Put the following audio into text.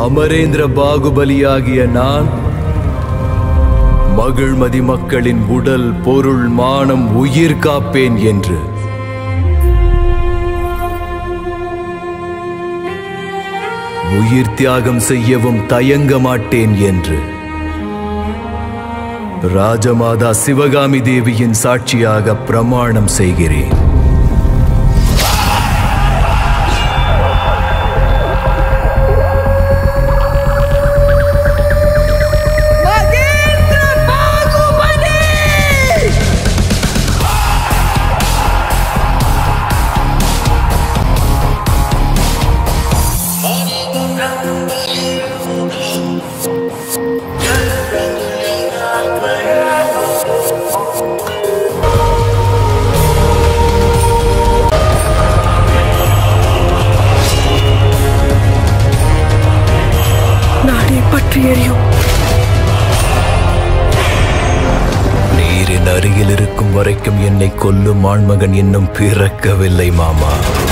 அமரேந்திர பாகுபலியாகிய நான் மகிழ்மதி மக்களின் உடல் பொருள் மானம் உயிர் காப்பேன் என்று உயிர் தியாகம் செய்யவும் தயங்க மாட்டேன் என்று ராஜமாதா சிவகாமி தேவியின் சாட்சியாக பிரமாணம் செய்கிறேன் மகேந்திர பாகுபலி நாடே பற்றி எரியும் நீரின் அருகில் இருக்கும் வரைக்கும் என்னை கொல்லும் ஆண்மகன் இன்னும் பிறக்கவில்லை மாமா